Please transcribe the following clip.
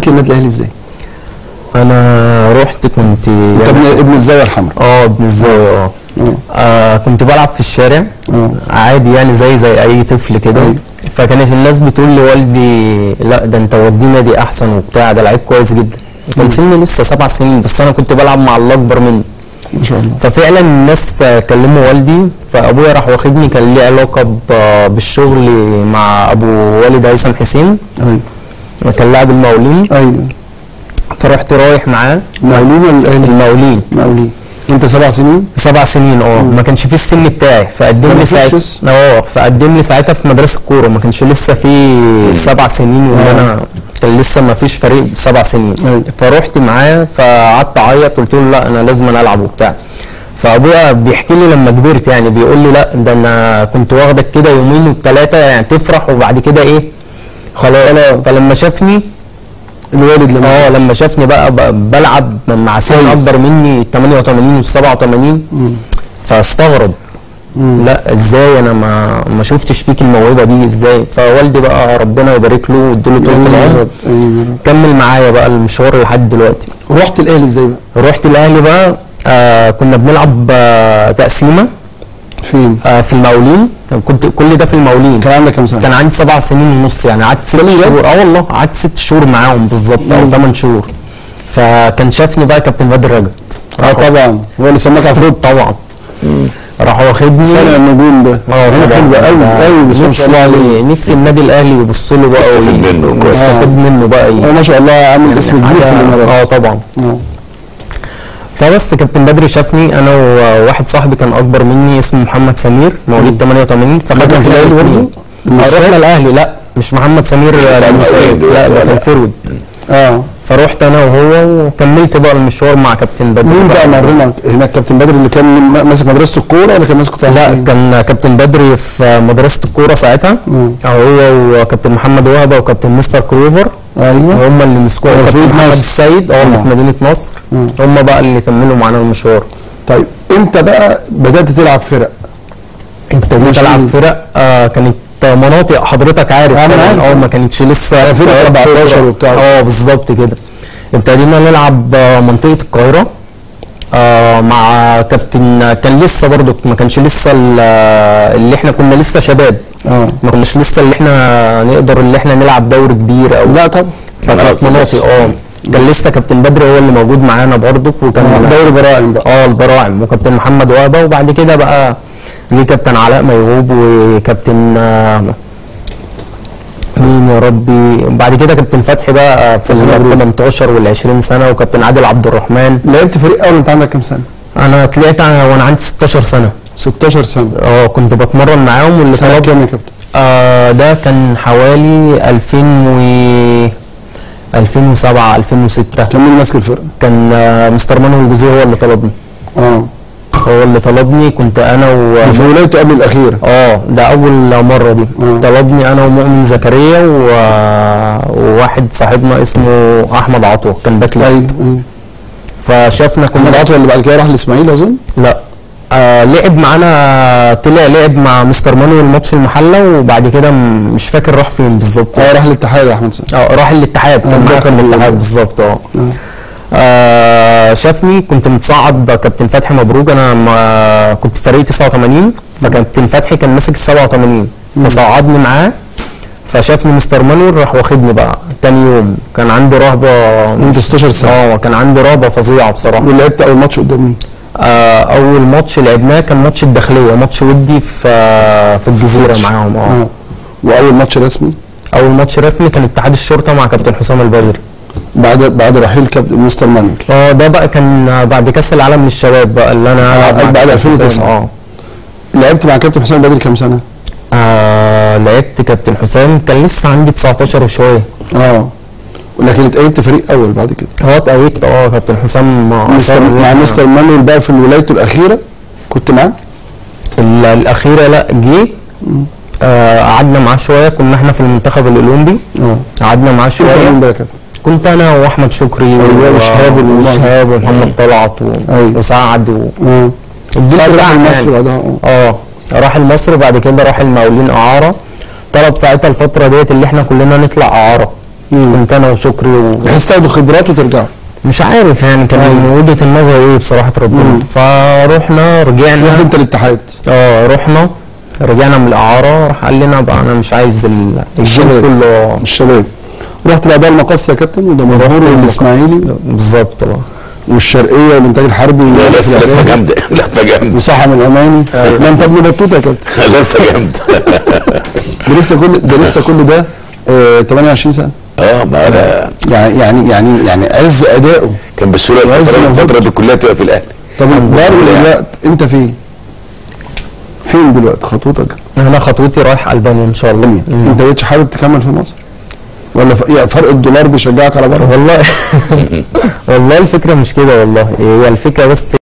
النادي الاهلي ازاي؟ انا رحت كنت انت ابن ابن الزاويه الحمراء اه ابن الزاويه اه اه آه كنت بلعب في الشارع اه عادي يعني زي زي اي طفل كده أيوة. فكانت الناس بتقول لي والدي لا ده انت وديه نادي احسن وبتاع ده لعيب كويس جدا كان سني لسه سبع سنين بس انا كنت بلعب مع اللي اكبر مني ما شاء الله ففعلا الناس آه، كلموا والدي فابويا راح واخدني كان ليه علاقه ب- بالشغل مع ابو والد هيثم حسين ايوه كان لاعب المقاولين ايوه فرحت رايح معاه مقاولين ولا الاهلي؟ المقاولين مقاولين انت سبع سنين؟ سبع سنين اه ما كانش فيه السن بتاعي فقدم ما لي فيش ساعتها لسه؟ اه فقدم لي ساعتها في مدرسه الكوره ما كانش لسه في سبع سنين وان آه. انا كان لسه ما فيش فريق سبع سنين أيوة. فرحت معاه فقعدت اعيط قلت له لا انا لازم أنا العب وبتاع فابويا بيحكي لي لما كبرت يعني بيقول لي لا ده انا كنت واخدك كده يومين وثلاثه يعني تفرح وبعد كده ايه خلاص خلاص. فلما شافني الوالد لما اه لما شافني بقى ب- بلعب مع سن كويس. اكبر مني 88 و 87 مم. فاستغرب مم. لا ازاي انا ما ما شفتش فيك الموهبه دي ازاي فوالدي بقى ربنا يبارك له واديله طول آمين يا العمر رب آمين يا رب. كمل معايا بقى المشوار لحد دلوقتي رحت الاهلي ازاي بقى؟ رحت الاهلي بقى آه كنا بنلعب آه تقسيمه فين؟ آه في المقاولين كنت كل ده في المقاولين كان عندك كام سنه؟ كان عندي سبع سنين ونص يعني قعدت ست كل ده؟ شهور اه والله قعدت ست شهور معاهم بالظبط او مم. ثمان شهور فكان شافني بقى كابتن بدر رجب اه طبعا هو اللي سماك عفروت طبعا راح واخدني سنه النجوم ده اه عينه طبعا حلوه قوي ده قوي بس ما شاء الله عليه نفسي نفسي النادي الاهلي يبص له بقى يستفيد وي- منه كويس. يستفيد منه بقى هو ما شاء الله عامل اسم كبير في حاجة- الامارات اه طبعا اه فبس كابتن بدري شافني انا وواحد صاحبي كان اكبر مني اسمه محمد سمير مواليد 88 كان فخدنا في الأهلي برضه؟ الاتنين. المصري؟ رحنا الاهلي لا مش محمد سمير بتاع المصري المصري لا ده لا. كان فرود اه فروحت انا وهو وكملت بقى المشوار مع كابتن بدري مين بقى مرنا هناك كابتن بدر اللي كان م- ماسك مدرسه الكوره ولا كان ماسك قطاع لا الناشئين؟ كان كابتن بدري في مدرسه الكوره ساعتها مم. هو وكابتن محمد وهبه وكابتن مستر كروفر ايوه هم اللي مسكوها هو في كابتن محمد نصر. السيد اه اللي آه. في مدينه نصر مم. هم بقى اللي كملوا معانا المشوار طيب انت بقى بدات تلعب فرق ابتديت ماشي. العب فرق آه كانت مناطق حضرتك عارف أنا طبعا عارف. اه ما كانتش لسه فرق 14 وبتاع. اه بالظبط كده ابتدينا نلعب آه، منطقه القاهره آه مع كابتن كان لسه برضو ما كانش لسه ال- اللي احنا كنا لسه شباب اه ما كناش لسه اللي احنا نقدر اللي احنا نلعب دوري كبير او لا طبعا فكانت مناطق بس. مناطق اه كان لسه كابتن بدر هو اللي موجود معانا برضو وكان دوري براعم بقى اه البراعم وكابتن محمد وهبه وبعد كده بقى جه كابتن علاء ميهوب وكابتن آه، مين يا ربي بعد كده كابتن فتحي بقى في فتحي ال مبروك. 18 وال 20 سنه وكابتن عادل عبد الرحمن لعبت فريق اول انت عندك كام سنه؟ انا طلعت وانا عندي 16 سنه 16 سنه اه كنت بتمرن معاهم واللي سنه طلب كام يا كابتن؟ آه ده كان حوالي 2000 و 2007 2006 كان مين ماسك الفرقه؟ كان آه، مستر مانويل الجوزي هو اللي طلبني اه هو اللي طلبني كنت انا و دي في ولايته قبل الاخيره اه ده اول مره دي آه. طلبني انا ومؤمن زكريا و... وواحد صاحبنا اسمه احمد عطوه كان باك ليفت ايوه ايوه فشافنا احمد كنا عطوه اللي بعد كده راح الاسماعيلي اظن لا آه لعب معانا طلع لعب مع مستر مانويل ماتش المحله وبعد كده م- مش فاكر راح فين بالظبط اه راح الاتحاد يا احمد سامي اه راح الاتحاد آه، كان معايا في بكر الاتحاد بيقول. بالظبط اه آه. آه شافني كنت متصعد كابتن فتحي مبروك انا ما كنت في فريق 89 فكابتن فتحي كان ماسك ال 87 فصعدني معاه فشافني مستر مانويل راح واخدني بقى تاني يوم كان عندي رهبه انت 16 سنه اه كان عندي رهبه فظيعه بصراحه ولعبت اول ماتش قدام مين؟ آه اول ماتش لعبناه كان ماتش الداخليه ماتش ودي في آه في الجزيره ماتش. معاهم اه اه واول ماتش رسمي اول ماتش رسمي كان اتحاد الشرطه مع كابتن حسام البدري بعد بعد رحيل كابتن مستر مانويل اه ده بقى كان بعد كاس العالم للشباب بقى اللي انا آه، ألعب مع بعد كابتن 2009. حسام. اه لعبت مع كابتن حسام بدري كام سنه؟ آه لعبت كابتن حسام كان لسه عندي 19 وشويه اه لكن اتأيدت فريق اول بعد كده هو اتأيدت اه كابتن حسام مستر أصر إن مع إحنا- مستر مانويل بقى في ولايته الاخيره كنت معاه؟ ال- الاخيره لا جه آه قعدنا معاه شويه كنا احنا في المنتخب الاولمبي اه قعدنا معاه كنت مين شويه بقى يا كابتن؟ كنت انا واحمد شكري أيوة، و- وشهاب والله. وشهاب ومحمد طلعت و- أيوة. وسعد و... اه الجيل ساعد راح بتاعنا مصر يعني. بعدها اه اه راح المصري وبعد كده راح المقاولين اعاره طلب ساعتها الفتره ديت اللي احنا كلنا نطلع اعاره مم. كنت انا وشكري و... بحيث تاخدوا خبرات وترجعوا مش عارف يعني كان أيوة. وجهه النظر ايه بصراحه ربنا مم. فروحنا رحت رجعنا انت الاتحاد اه رحنا رجعنا من الاعاره راح قال لنا بقى انا مش عايز ال- الجيل الشباب. كله الشباب رحت بعدها المقص يا كابتن ودمنهور والاسماعيلي بالظبط اه والشرقيه والانتاج الحربي لا في لفه لفه الإعداد. جامده لفه جامده وصحم الاماني لا انت ابن بطوطه يا كابتن لفه جامده ده لسه كل ده لسه كل ده آه 28 سنه اه ما انا يعني يعني يعني يعني عز اداؤه كان بالسهوله وعز الفتره موجود. الفتره دي كلها تبقى في الاهلي طب الدار لله. دلوقتي انت فين؟ فين دلوقتي خطوتك؟ انا خطوتي رايح البانيا ان شاء الله مم. انت بقيتش حابب تكمل في مصر؟ ولا ف... يعني فرق الدولار بيشجعك على بره؟ والله والله الفكره مش كده والله هي الفكره بس